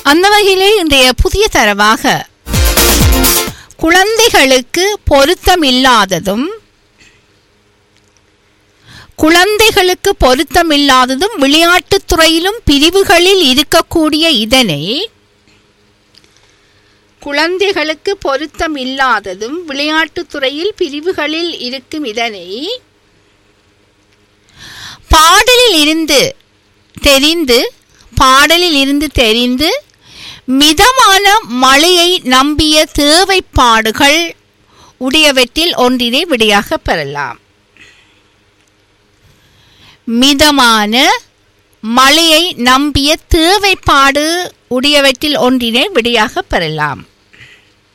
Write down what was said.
அந்த வகையிலே இன்றைய புதிய தரவாக குழந்தைகளுக்கு பொருத்தமில்லாததும் குழந்தைகளுக்கு பொருத்தமில்லாததும் விளையாட்டுத் துறையிலும் பிரிவுகளில் இருக்கக்கூடிய இதனை குழந்தைகளுக்கு பொருத்தமில்லாததும் விளையாட்டுத் துறையில் பிரிவுகளில் இருக்கும் இதனை பாடலில் இருந்து தெரிந்து பாடலில் இருந்து தெரிந்து மிதமான மழையை நம்பிய தேவைப்பாடுகள் உடையவற்றில் ஒன்றினை விடையாக பெறலாம் மிதமான மழையை நம்பிய தேவைப்பாடு உடையவற்றில் ஒன்றினை விடையாக பெறலாம்